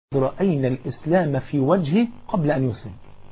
رأينا الإسلام في وجهه قبل أن يسلم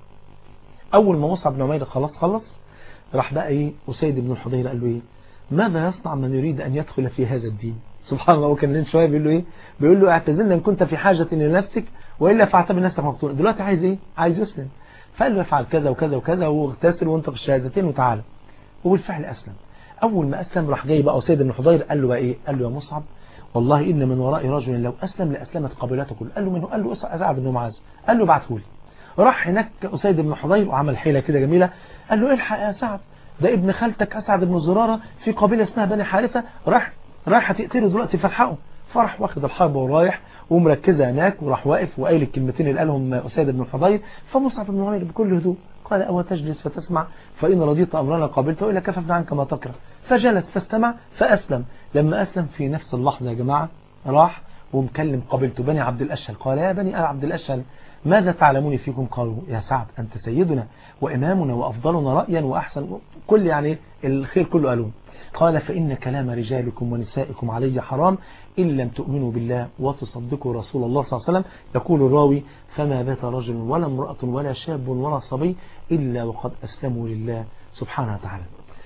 أول ما مصعب بن عمير خلاص خلص راح بقى إيه أسيد بن الحضير قال له إيه ماذا يصنع من يريد أن يدخل في هذا الدين سبحان الله وكان لين شوية بيقول له إيه بيقول له اعتزلنا إن كنت في حاجة لنفسك وإلا فاعتبر نفسك مفتون دلوقتي عايز إيه عايز يسلم فقال له افعل كذا وكذا وكذا واغتسل وانت في الشهادتين وتعالى وبالفعل أسلم أول ما أسلم راح جاي بقى أسيد بن الحضير قال له بقى إيه قال له يا مصعب والله إن من وراء رجل لو أسلم لأسلمت قبيلته كله قال له منه قال له أسعد بن معاذ قال له ابعته لي راح هناك أسيد بن حضير وعمل حيلة كده جميلة قال له الحق يا سعد ده ابن خالتك أسعد بن زرارة في قبيلة اسمها بني حارثة راح راح هتقتله دلوقتي فالحقه فرح واخد الحرب ورايح ومركزة هناك وراح واقف وقايل الكلمتين اللي قالهم أسيد بن حضير فمصعب بن عمير بكل هدوء قال أو تجلس فتسمع فإن رضيت أمرنا قابلته إلا كففنا عنك ما تكره فجلس فاستمع فأسلم لما أسلم في نفس اللحظة يا جماعة راح ومكلم قابلته بني عبد الأشهل قال يا بني عبد الأشهل ماذا تعلمون فيكم قالوا يا سعد أنت سيدنا وإمامنا وأفضلنا رأيا وأحسن كل يعني الخير كله قالوا قال فإن كلام رجالكم ونسائكم علي حرام إن لم تؤمنوا بالله وتصدقوا رسول الله صلى الله عليه وسلم يقول الراوي فما بات رجل ولا امرأة ولا شاب ولا صبي إلا وقد أسلموا لله سبحانه وتعالى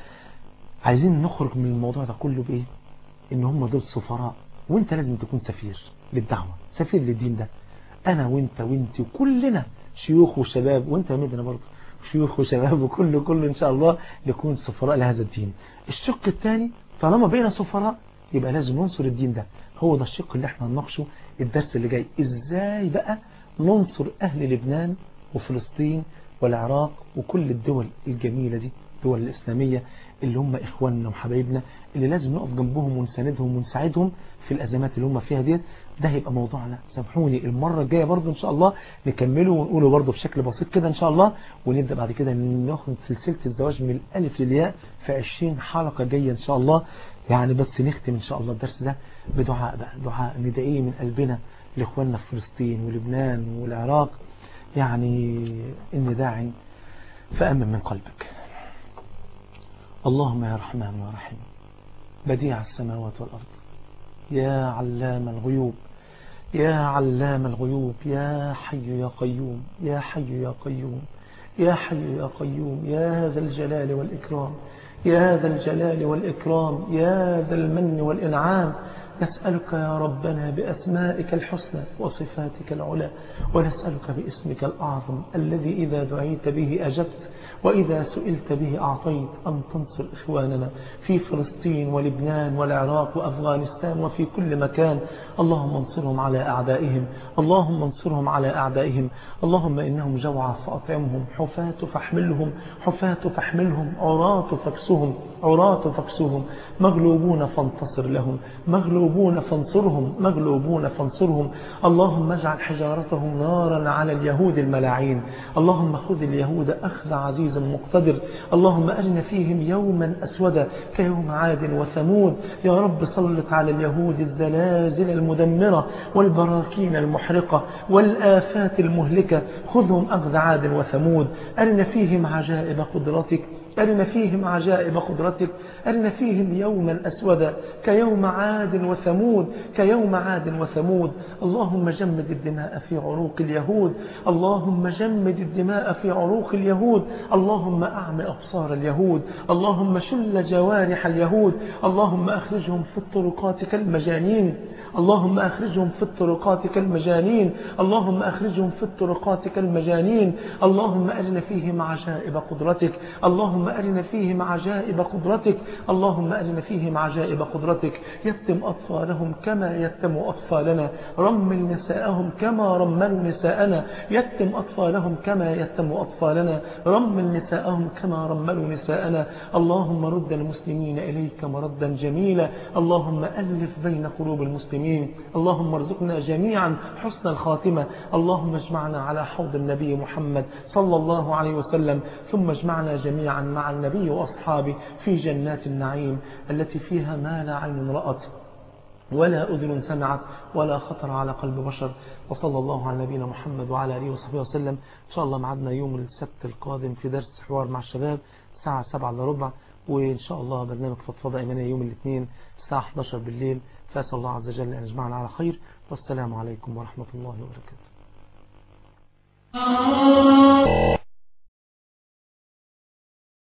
عايزين نخرج من الموضوع ده كله بإيه إن هم دول سفراء وانت لازم تكون سفير للدعوة سفير للدين ده أنا وانت وانت وكلنا شيوخ وشباب وانت يا مدنا برضه شيوخ وشباب وكل كل إن شاء الله نكون سفراء لهذا الدين الشق الثاني طالما بقينا سفراء يبقى لازم ننصر الدين ده هو ده الشق اللي احنا هنناقشه الدرس اللي جاي ازاي بقى ننصر أهل لبنان وفلسطين والعراق وكل الدول الجميلة دي الدول الإسلامية اللي هم إخواننا وحبايبنا اللي لازم نقف جنبهم ونساندهم ونساعدهم في الأزمات اللي هم فيها دي ده هيبقى موضوعنا سامحوني المرة الجاية برضو إن شاء الله نكمله ونقوله برضو بشكل بسيط كده إن شاء الله ونبدأ بعد كده ناخد سلسلة الزواج من الألف للياء في 20 حلقة جاية إن شاء الله يعني بس نختم إن شاء الله الدرس ده بدعاء بقى دعاء ندعيه من قلبنا لإخواننا في فلسطين ولبنان والعراق يعني إني داع فأمن من قلبك اللهم يا رحمن يا رحيم بديع السماوات والأرض يا علام الغيوب يا علام الغيوب يا حي يا قيوم يا حي يا قيوم يا حي يا قيوم يا ذا الجلال والإكرام يا ذا الجلال والإكرام يا ذا المن والإنعام نسألك يا ربنا بأسمائك الحسنى وصفاتك العلى ونسألك باسمك الأعظم الذي إذا دعيت به أجبت وإذا سئلت به أعطيت أن تنصر إخواننا في فلسطين ولبنان والعراق وأفغانستان وفي كل مكان اللهم انصرهم على أعدائهم اللهم انصرهم على أعدائهم اللهم إنهم جوعى فأطعمهم حفاة فاحملهم حفاة فاحملهم عراة فاكسهم عراة فاكسهم مغلوبون فانتصر لهم مغلوبون فانصرهم مغلوبون فانصرهم اللهم اجعل حجارتهم نارا على اليهود الملاعين اللهم خذ اليهود أخذ عزيز مقتدر اللهم أرنا فيهم يوما أسودا كيوم عاد وثمود يا رب سلط على اليهود الزلازل المدمرة والبراكين المحرقة والآفات المهلكة خذهم أخذ عاد وثمود أرنا فيهم عجائب قدرتك أرنا فيهم عجائب قدرتك أرنا فيهم يوما أسودا كيوم عاد وثمود كيوم عاد وثمود اللهم جمد الدماء في عروق اليهود اللهم جمد الدماء في عروق اليهود اللهم أعم أبصار اليهود اللهم شل جوارح اليهود اللهم أخرجهم في الطرقات كالمجانين اللهم أخرجهم في الطرقات كالمجانين اللهم أخرجهم في الطرقات كالمجانين اللهم أرنا فيهم عجائب قدرتك اللهم أرنا فيهم عجائب قدرتك اللهم أرنا فيهم عجائب قدرتك يتم أطفالهم كما يتم أطفالنا رمل نساءهم كما رملوا نساءنا يتم أطفالهم كما يتم أطفالنا رمل نساءهم كما رملوا نساءنا اللهم رد المسلمين إليك مردا جميلا اللهم ألف بين قلوب المسلمين اللهم ارزقنا جميعا حسن الخاتمة اللهم اجمعنا على حوض النبي محمد صلى الله عليه وسلم ثم اجمعنا جميعا مع النبي وأصحابه في جنات النعيم التي فيها ما لا عين رأت ولا أذن سمعت ولا خطر على قلب بشر وصلى الله على نبينا محمد وعلى آله وصحبه وسلم إن شاء الله معدنا يوم السبت القادم في درس حوار مع الشباب الساعة 7 إلا ربع وإن شاء الله برنامج فضفضة إيمانية يوم الاثنين الساعة 11 بالليل فأسأل الله عز وجل أن يجمعنا على خير والسلام عليكم ورحمة الله وبركاته